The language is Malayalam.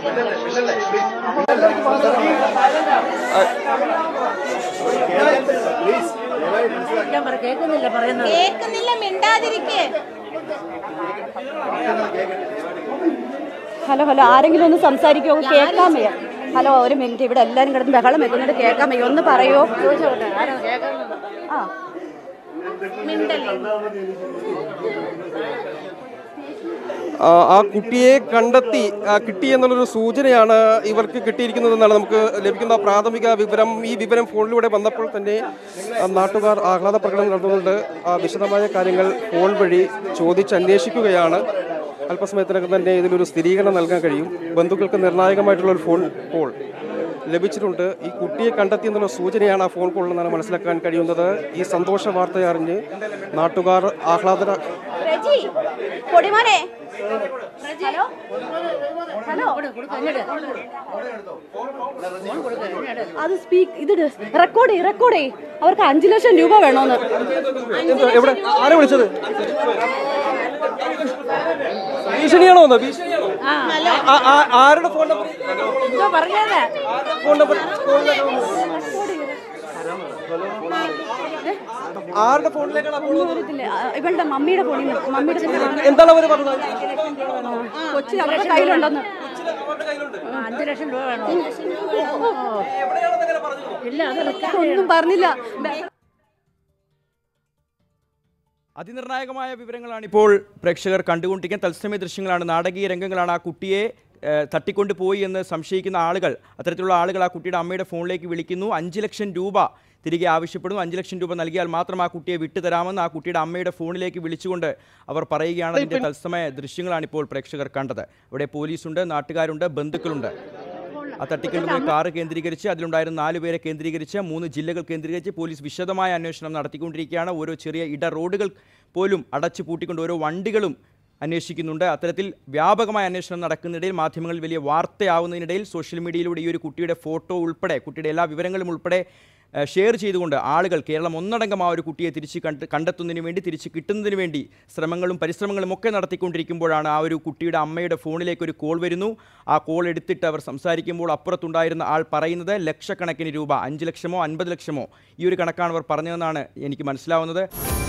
കേൾക്കുന്നില്ല പറയുന്നത് കേൾക്കുന്നില്ല മിണ്ടാതിരിക്കേ ഹലോ ഹലോ ആരെങ്കിലും ഒന്ന് സംസാരിക്കുമോ കേൾക്കാൻ വയ്യ ഹലോ ഒരു മിനിറ്റ് ഇവിടെ എല്ലാവരും കിടന്ന് ബഹളം വെക്കുന്നുണ്ട് കേൾക്കാൻ വയ്യ ഒന്ന് പറയോ ആ ആ, ആ കുട്ടിയെ കണ്ടെത്തി ആ, കിട്ടി എന്നുള്ളൊരു സൂചനയാണ് ഇവർക്ക് കിട്ടിയിരിക്കുന്നതെന്നാണ് നമുക്ക് ലഭിക്കുന്ന പ്രാഥമിക വിവരം ഈ വിവരം ഫോണിലൂടെ വന്നപ്പോൾ തന്നെ ആ, നാട്ടുകാർ ആഹ്ലാദ പ്രകടനം നടത്തുന്നുണ്ട് ആ, വിശദമായ കാര്യങ്ങൾ ഫോൺ വഴി ചോദിച്ചന്വേഷിക്കുകയാണ് അല്പസമയത്തിനകം തന്നെ ഇതിലൊരു സ്ഥിരീകരണം നൽകാൻ കഴിയും ബന്ധുക്കൾക്ക് നിർണായകമായിട്ടുള്ള ഒരു ഫോൺ കോൾ ലഭിച്ചിട്ടുണ്ട് ഈ കുട്ടിയെ കണ്ടെത്തി എന്നുള്ള സൂചനയാണ് ആ ഫോൺ കോളിൽ നിന്നാണ് മനസ്സിലാക്കാൻ കഴിയുന്നത് ഈ സന്തോഷ വാർത്ത അറിഞ്ഞ് നാട്ടുകാർ ആഹ്ലാദ റെജി പൊടിമോനെ ഹലോ ഹലോ അത് സ്പീക്ക് ഇത് റെക്കോർഡ് ചെയ് റെക്കോർഡ് ചെയ് അവർക്ക് അഞ്ചു ലക്ഷം രൂപ വേണോന്ന് എന്ത് എവിടെ ആരെ വിളിച്ചത് ഭീഷണിയാണോ ഒന്ന് ഭീഷണിയാണോ ആ- ആ- ആരുടെ ഫോൺ നമ്പർ എന്തോ പറഞ്ഞത് ഫോൺ നമ്പർ ആരുടെ ഫോണിലേക്കാണ് ആ call വന്നത്? ഇതില്ല, ആ, ഇവളുടെ മമ്മിയുടെ ഫോണിൽ നിന്ന് മമ്മിയുടെ ഫോണിൽ നിന്ന് എന്താണ് അവർ പറഞ്ഞത് കൊച്ചി അവരുടെ കയ്യിലുണ്ടെന്ന് ആ, അഞ്ച് ലക്ഷം രൂപ വേണോ ഇല്ല അത് റിക്കാർഡ് ഒന്നും പറഞ്ഞില്ല ബ- അതിനിർണായകമായ വിവരങ്ങളാണ് ഇപ്പോൾ പ്രേക്ഷകർ കണ്ടുകൊണ്ടിരിക്കുന്ന തത്സമയ ദൃശ്യങ്ങളാണ് നാടകീയ രംഗങ്ങളാണ് ആ കുട്ടിയെ ഏഹ്, തട്ടിക്കൊണ്ട് പോയി എന്ന് സംശയിക്കുന്ന ആളുകൾ അത്തരത്തിലുള്ള ആളുകൾ ആ കുട്ടിയുടെ അമ്മയുടെ ഫോണിലേക്ക് വിളിക്കുന്നു അഞ്ച് ലക്ഷം രൂപ തിരികെ ആവശ്യപ്പെടുന്നു അഞ്ച് ലക്ഷം രൂപ നൽകിയാൽ മാത്രം ആ കുട്ടിയെ വിട്ടുതരാമെന്ന് ആ കുട്ടിയുടെ അമ്മയുടെ ഫോണിലേക്ക് വിളിച്ചുകൊണ്ട് അവർ പറയുകയാണ് അതിൻ്റെ തത്സമയ ദൃശ്യങ്ങളാണ് ഇപ്പോൾ പ്രേക്ഷകർ കണ്ടത് അവിടെ പോലീസുണ്ട് നാട്ടുകാരുണ്ട് ബന്ധുക്കളുണ്ട് ആ തട്ടിക്കൊണ്ടുപോയ കാറ് കേന്ദ്രീകരിച്ച് അതിലുണ്ടായിരുന്ന നാല് പേരെ കേന്ദ്രീകരിച്ച് മൂന്ന് ജില്ലകൾ കേന്ദ്രീകരിച്ച് പോലീസ് വിശദമായ അന്വേഷണം നടത്തിക്കൊണ്ടിരിക്കുകയാണ് ഓരോ ചെറിയ ഇട റോഡുകൾ പോലും അടച്ചു പൂട്ടിക്കൊണ്ട് ഓരോ വണ്ടികളും അന്വേഷിക്കുന്നുണ്ട് അത്തരത്തിൽ വ്യാപകമായ അന്വേഷണം നടക്കുന്നിടയിൽ മാധ്യമങ്ങളിൽ വലിയ വാർത്തയാവുന്നതിനിടയിൽ സോഷ്യൽ മീഡിയയിലൂടെ ഈ ഒരു കുട്ടിയുടെ ഫോട്ടോ ഉൾപ്പെടെ കുട്ടിയുടെ എല്ലാ വിവരങ്ങളും ഉൾപ്പെടെ ഏഹ്, ഷെയർ ചെയ്തുകൊണ്ട് ആളുകൾ കേരളം ഒന്നടങ്കം ആ ഒരു കുട്ടിയെ തിരിച്ച് കണ്ട് കണ്ടെത്തുന്നതിന് വേണ്ടി തിരിച്ച് കിട്ടുന്നതിന് വേണ്ടി ശ്രമങ്ങളും പരിശ്രമങ്ങളും ഒക്കെ നടത്തിക്കൊണ്ടിരിക്കുമ്പോഴാണ് ആ ഒരു കുട്ടിയുടെ അമ്മയുടെ ഫോണിലേക്ക് ഒരു കോൾ വരുന്നു ആ കോൾ എടുത്തിട്ട് അവർ സംസാരിക്കുമ്പോൾ അപ്പുറത്തുണ്ടായിരുന്ന ആൾ പറയുന്നത് ലക്ഷക്കണക്കിന് രൂപ അഞ്ച് ലക്ഷമോ അൻപത് ലക്ഷമോ ഈ ഒരു കണക്കാണ് അവർ പറഞ്ഞതെന്നാണ് എനിക്ക് മനസ്സിലാവുന്നത്